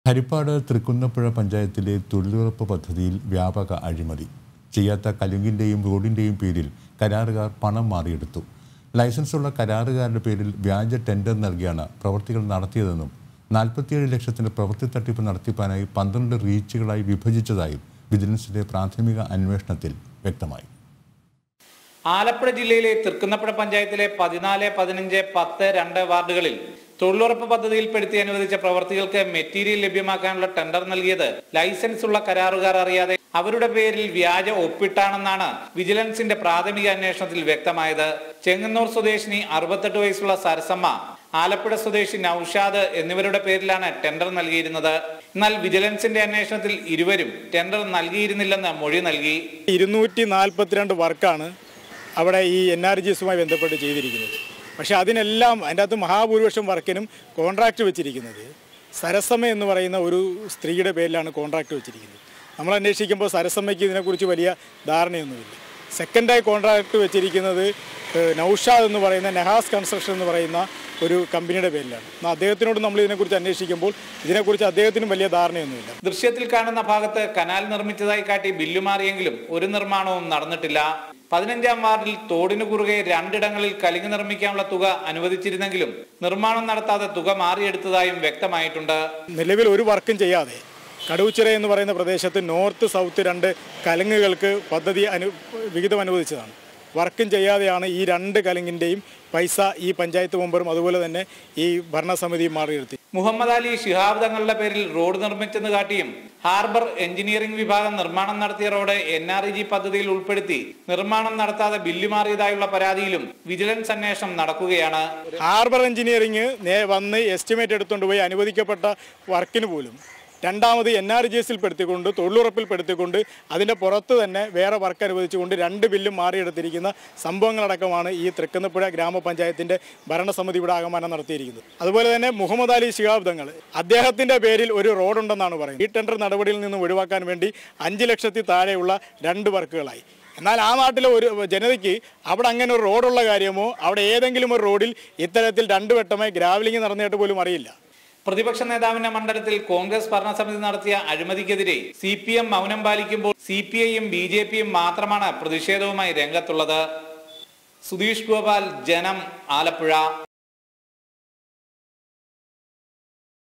ഹരിപ്പാട് തൃക്കുന്നപ്പുഴ പഞ്ചായത്തിലെ തൊഴിലുറപ്പ് പദ്ധതിയിൽ വ്യാപക അഴിമതി ചെയ്യാത്ത കലുങ്കിൻ്റെയും റോഡിൻ്റെയും പേരിൽ കരാറുകാർ പണം മാറിയെടുത്തു ലൈസൻസുള്ള കരാറുകാരുടെ പേരിൽ വ്യാജ ടെൻഡർ നൽകിയാണ് പ്രവൃത്തികൾ നടത്തിയതെന്നും നാൽപ്പത്തിയേഴ് ലക്ഷത്തിന് പ്രവൃത്തി തട്ടിപ്പ് നടത്തിപ്പാനായി പന്ത്രണ്ട് റീച്ചുകളായി വിഭജിച്ചതായും വിജിലൻസിന്റെ പ്രാഥമിക അന്വേഷണത്തിൽ വ്യക്തമായി ആലപ്പുഴ ജില്ലയിലെ തൃക്കുന്നപ്പുഴ പഞ്ചായത്തിലെ പതിനാല് പതിനഞ്ച് പത്ത് രണ്ട് വാർഡുകളിൽ തൊഴിലുറപ്പ് പദ്ധതിയിൽപ്പെടുത്തി അനുവദിച്ച പ്രവർത്തികൾക്ക് മെറ്റീരിയൽ ലഭ്യമാക്കാനുള്ള ടെൻഡർ നൽകിയത് ലൈസൻസ് ഉള്ള കരാറുകാർ അറിയാതെ അവരുടെ പേരിൽ വ്യാജ ഒപ്പിട്ടാണെന്നാണ് വിജിലൻസിന്റെ പ്രാഥമിക അന്വേഷണത്തിൽ വ്യക്തമായത് ചെങ്ങന്നൂർ സ്വദേശിനി അറുപത്തെട്ട് വയസ്സുള്ള സരസമ്മ ആലപ്പുഴ സ്വദേശി നൌഷാദ് എന്നിവരുടെ പേരിലാണ് ടെൻഡർ നൽകിയിരുന്നത് എന്നാൽ വിജിലൻസിന്റെ അന്വേഷണത്തിൽ ഇരുവരും ടെൻഡർ നൽകിയിരുന്നില്ലെന്ന് മൊഴി നൽകി ഇരുന്നൂറ്റി നാൽപ്പത്തിരണ്ട് വർക്കാണ് അവിടെ ഈ എൻ ആർ ജി എസുമായി ബന്ധപ്പെട്ട് ചെയ്തിരിക്കുന്നത് പക്ഷേ അതിനെല്ലാം അതിൻ്റെ അകത്ത് മഹാഭൂരിപക്ഷം വർക്കിനും കോൺട്രാക്റ്റ് വെച്ചിരിക്കുന്നത് സരസമ്മ എന്ന് പറയുന്ന ഒരു സ്ത്രീയുടെ പേരിലാണ് കോൺട്രാക്റ്റ് വെച്ചിരിക്കുന്നത് നമ്മൾ അന്വേഷിക്കുമ്പോൾ സരസമ്മയ്ക്ക് ഇതിനെക്കുറിച്ച് വലിയ ധാരണയൊന്നുമില്ല സെക്കൻഡായി കോൺട്രാക്റ്റ് വെച്ചിരിക്കുന്നത് ഏഹ്, നൗഷാദ് എന്ന് പറയുന്ന നെഹാസ് കൺസ്ട്രക്ഷൻ എന്ന് പറയുന്ന ഒരു കമ്പനിയുടെ പേരിലാണ് എന്നാൽ അദ്ദേഹത്തിനോട് നമ്മൾ ഇതിനെക്കുറിച്ച് അന്വേഷിക്കുമ്പോൾ ഇതിനെക്കുറിച്ച് അദ്ദേഹത്തിനും വലിയ ധാരണയൊന്നുമില്ല ദൃശ്യത്തിൽ കാണുന്ന ഭാഗത്ത് കനാൽ നിർമ്മിച്ചതായി കാട്ടി ബില്ല് മാറിയെങ്കിലും ഒരു നിർമ്മാണവും നടന്നിട്ടില്ല പതിനഞ്ചാം വാർഡിൽ തോടിനു കുറുകെ രണ്ടിടങ്ങളിൽ കലിങ്ങ് നിർമ്മിക്കാനുള്ള തുക അനുവദിച്ചിരുന്നെങ്കിലും നിർമ്മാണം നടത്താതെ തുക മാറിയെടുത്തതായും വ്യക്തമായിട്ടുണ്ട് നിലവിൽ ഒരു വർക്കും ചെയ്യാതെ കടവുച്ചിറ എന്ന് പറയുന്ന പ്രദേശത്ത് നോർത്ത് സൗത്ത് രണ്ട് കലങ്ങുകൾക്ക് പദ്ധതി അനു വിഹിതം അനുവദിച്ചതാണ് വർക്കും ചെയ്യാതെയാണ് ഈ രണ്ട് കലങ്ങിൻ്റെയും പൈസ ഈ പഞ്ചായത്ത് മെമ്പറും അതുപോലെ തന്നെ ഈ ഭരണസമിതിയും മാറിയെടുത്തി മുഹമ്മദ് അലി ശിഹാബ് തങ്ങളുടെ പേരിൽ റോഡ് നിർമ്മിച്ചെന്ന് കാട്ടിയും ഹാർബർ എഞ്ചിനീയറിംഗ് വിഭാഗം നിർമ്മാണം നടത്തിയ road N R E G പദ്ധതിയിൽ ഉൾപ്പെടുത്തി നിർമ്മാണം നടത്താതെ ബില്ല് മാറിയതായുള്ള പരാതിയിലും വിജിലൻസ് അന്വേഷണം നടക്കുകയാണ് ഹാർബർ എഞ്ചിനീയറിംഗ് നേ വന്ന് എസ്റ്റിമേറ്റ് എടുത്തുകൊണ്ട് പോയി അനുവദിക്കപ്പെട്ട വർക്കിന് പോലും രണ്ടാമത് എൻ ആർ ജി എസിൽ പെടുത്തിക്കൊണ്ട് തൊഴിലുറപ്പിൽ പെടുത്തിക്കൊണ്ട് അതിൻ്റെ പുറത്ത് തന്നെ വേറെ വർക്ക് അനുവദിച്ചുകൊണ്ട് രണ്ട് ബില്ലും മാറിയെടുത്തിരിക്കുന്ന സംഭവങ്ങളടക്കമാണ് ഈ തൃക്കുന്നപ്പുഴ ഗ്രാമപഞ്ചായത്തിൻ്റെ ഭരണസമിതി ഇവിടെ ആകമാനം നടത്തിയിരിക്കുന്നത് അതുപോലെ തന്നെ മുഹമ്മദ് അലി ശിഹാബ് തങ്ങൾ അദ്ദേഹത്തിൻ്റെ പേരിൽ ഒരു റോഡുണ്ടെന്നാണ് പറയുന്നത് ഈ ടെൻഡർ നടപടിയിൽ നിന്നും ഒഴിവാക്കാൻ വേണ്ടി അഞ്ച് ലക്ഷത്തി താഴെയുള്ള രണ്ട് വർക്കുകളായി എന്നാൽ ആ നാട്ടിലെ ഒരു ജനതയ്ക്ക് അവിടെ അങ്ങനെ ഒരു റോഡുള്ള കാര്യമോ അവിടെ ഏതെങ്കിലും ഒരു റോഡിൽ ഇത്തരത്തിൽ രണ്ട് വട്ടമായി ഗ്രാവലിംഗ് നടന്നിട്ട് പോലും അറിയില്ല പ്രതിപക്ഷ നേതാവിന്റെ മണ്ഡലത്തിൽ കോൺഗ്രസ് ഭരണസമിതി നടത്തിയ അഴിമതിക്കെതിരെ സി പി എം മൗനം പാലിക്കുമ്പോൾ സി പി ഐയും ബി ജെ പിയും മാത്രമാണ് പ്രതിഷേധവുമായി രംഗത്തുള്ളത് സുധീഷ് ഗോപാൽ ജനം ആലപ്പുഴ